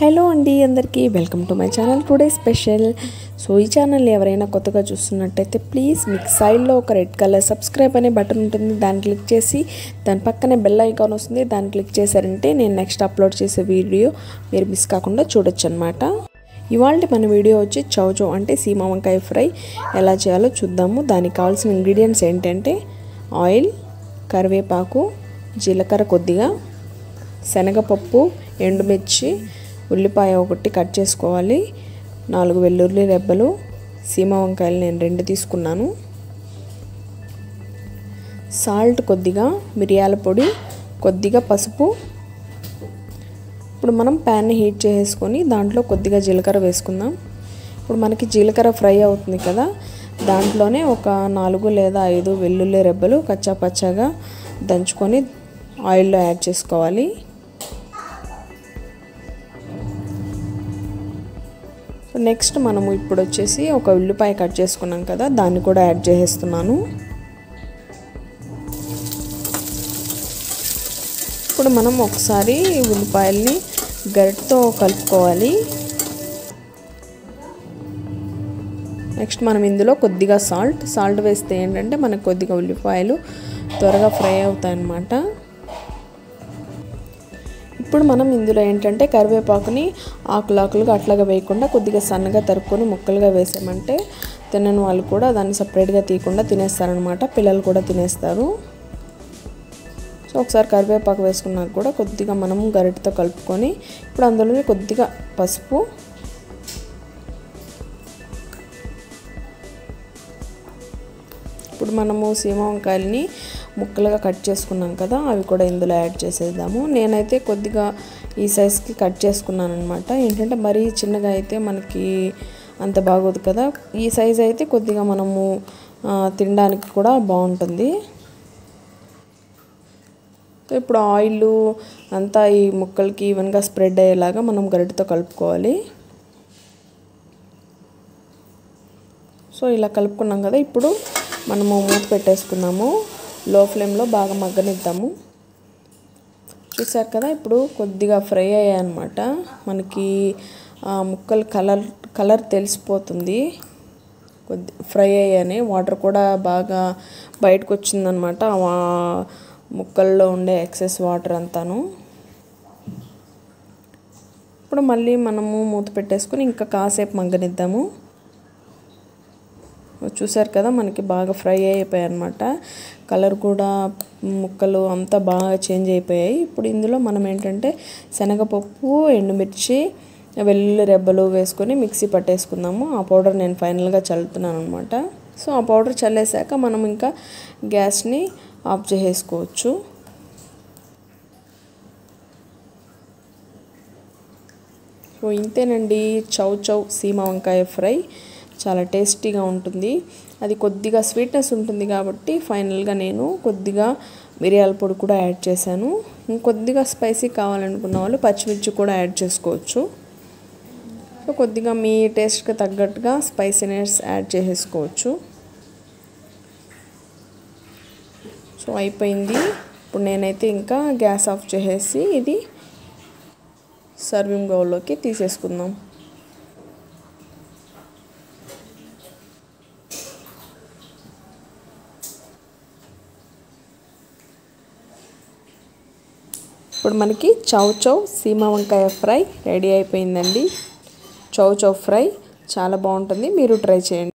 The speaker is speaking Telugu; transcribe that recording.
హలో అండి అందరికీ welcome to my channel today special so ఈ ఛానల్ ఎవరైనా కొత్తగా చూస్తున్నట్టయితే ప్లీజ్ మీకు సైడ్లో ఒక రెడ్ కలర్ సబ్స్క్రైబ్ అనే బటన్ ఉంటుంది దాన్ని క్లిక్ చేసి దాని పక్కనే బెల్ ఐకాన్ వస్తుంది దాన్ని క్లిక్ చేశారంటే నేను నెక్స్ట్ అప్లోడ్ చేసే వీడియో మీరు మిస్ కాకుండా చూడొచ్చు అనమాట ఇవాళ మన వీడియో వచ్చి చౌచౌ అంటే సీమ వంకాయ ఫ్రై ఎలా చేయాలో చూద్దాము దానికి కావాల్సిన ఇంగ్రీడియంట్స్ ఏంటంటే ఆయిల్ కరివేపాకు జీలకర్ర కొద్దిగా శనగపప్పు ఎండుమిర్చి ఉల్లిపాయ ఒకటి కట్ చేసుకోవాలి నాలుగు వెల్లుల్లి రెబ్బలు సీమ వంకాయలు నేను రెండు తీసుకున్నాను సాల్ట్ కొద్దిగా మిరియాల పొడి కొద్దిగా పసుపు ఇప్పుడు మనం ప్యాన్ని హీట్ చేసుకొని దాంట్లో కొద్దిగా జీలకర్ర వేసుకుందాం ఇప్పుడు మనకి జీలకర్ర ఫ్రై అవుతుంది కదా దాంట్లోనే ఒక నాలుగు లేదా ఐదు వెల్లుల్లి రెబ్బలు కచ్చా పచ్చాగా దంచుకొని ఆయిల్లో యాడ్ చేసుకోవాలి నెక్స్ట్ మనము ఇప్పుడు వచ్చేసి ఒక ఉల్లిపాయ కట్ చేసుకున్నాం కదా దాన్ని కూడా యాడ్ చేసేస్తున్నాను ఇప్పుడు మనం ఒకసారి ఉల్లిపాయల్ని గరిటతో కలుపుకోవాలి నెక్స్ట్ మనం ఇందులో కొద్దిగా సాల్ట్ సాల్ట్ వేస్తే ఏంటంటే మనకు కొద్దిగా ఉల్లిపాయలు త్వరగా ఫ్రై అవుతాయి అన్నమాట ఇప్పుడు మనం ఇందులో ఏంటంటే కరివేపాకుని ఆకులాకులుగా అట్లాగా వేయకుండా కొద్దిగా సన్నగా తరుక్కొని ముక్కలుగా వేసామంటే తినని వాళ్ళు కూడా దాన్ని సపరేట్గా తీయకుండా తినేస్తారనమాట పిల్లలు కూడా తినేస్తారు సో ఒకసారి కరివేపాకు వేసుకున్నాక కూడా కొద్దిగా మనం గరిటతో కలుపుకొని ఇప్పుడు అందులోనే కొద్దిగా పసుపు ఇప్పుడు మనము సీమ వంకాయలని ముక్కలుగా కట్ చేసుకున్నాం కదా అవి కూడా ఇందులో యాడ్ చేసేద్దాము నేనైతే కొద్దిగా ఈ సైజ్కి కట్ చేసుకున్నాను అనమాట ఏంటంటే మరీ చిన్నగా అయితే మనకి అంత బాగోదు కదా ఈ సైజ్ అయితే కొద్దిగా మనము తినడానికి కూడా బాగుంటుంది ఇప్పుడు ఆయిల్ అంతా ఈ ముక్కలకి ఈవెన్గా స్ప్రెడ్ అయ్యేలాగా మనం గరిటతో కలుపుకోవాలి సో ఇలా కలుపుకున్నాం కదా ఇప్పుడు మనము మూత పెట్టేసుకున్నాము లో ఫ్లేమ్లో బాగా మగ్గనిద్దాము చూసారు కదా ఇప్పుడు కొద్దిగా ఫ్రై అయ్యాయన్నమాట మనకి ముక్కలు కలర్ కలర్ తెలిసిపోతుంది కొద్ది ఫ్రై అయ్యాని వాటర్ కూడా బాగా బయటకు వచ్చిందనమాట ముక్కల్లో ఉండే ఎక్సెస్ వాటర్ అంతాను ఇప్పుడు మళ్ళీ మనము మూత పెట్టేసుకుని ఇంకా కాసేపు మగ్గనిద్దాము చూసారు కదా మనకి బాగా ఫ్రై అయిపోయాయి అనమాట కలర్ కూడా ముక్కలు అంతా బాగా చేంజ్ అయిపోయాయి ఇప్పుడు ఇందులో మనం ఏంటంటే శనగపప్పు ఎండుమిర్చి వెల్లుల్లి రెబ్బలు వేసుకొని మిక్సీ పట్టేసుకుందాము ఆ పౌడర్ నేను ఫైనల్గా చల్లుతున్నాను అనమాట సో ఆ పౌడర్ చల్లేసాక మనం ఇంకా గ్యాస్ని ఆఫ్ చేసేసుకోవచ్చు సో ఇంతేనండి చౌ చౌ సీమ వంకాయ ఫ్రై చాలా టేస్టీగా ఉంటుంది అది కొద్దిగా స్వీట్నెస్ ఉంటుంది కాబట్టి ఫైనల్గా నేను కొద్దిగా మిరియాల పొడి కూడా యాడ్ చేశాను ఇంకొద్దిగా స్పైసీ కావాలనుకున్న వాళ్ళు పచ్చిమిర్చి కూడా యాడ్ చేసుకోవచ్చు సో కొద్దిగా మీ టేస్ట్కి తగ్గట్టుగా స్పైసీనెస్ యాడ్ చేసేసుకోవచ్చు సో అయిపోయింది ఇప్పుడు నేనైతే ఇంకా గ్యాస్ ఆఫ్ చేసేసి ఇది సర్వింగ్ బౌల్లోకి తీసేసుకుందాం ఇప్పుడు మనకి చౌ చౌ సీమ వంకాయ ఫ్రై రెడీ అయిపోయిందండి చౌ చౌ ఫ్రై చాలా బాగుంటుంది మీరు ట్రై చేయండి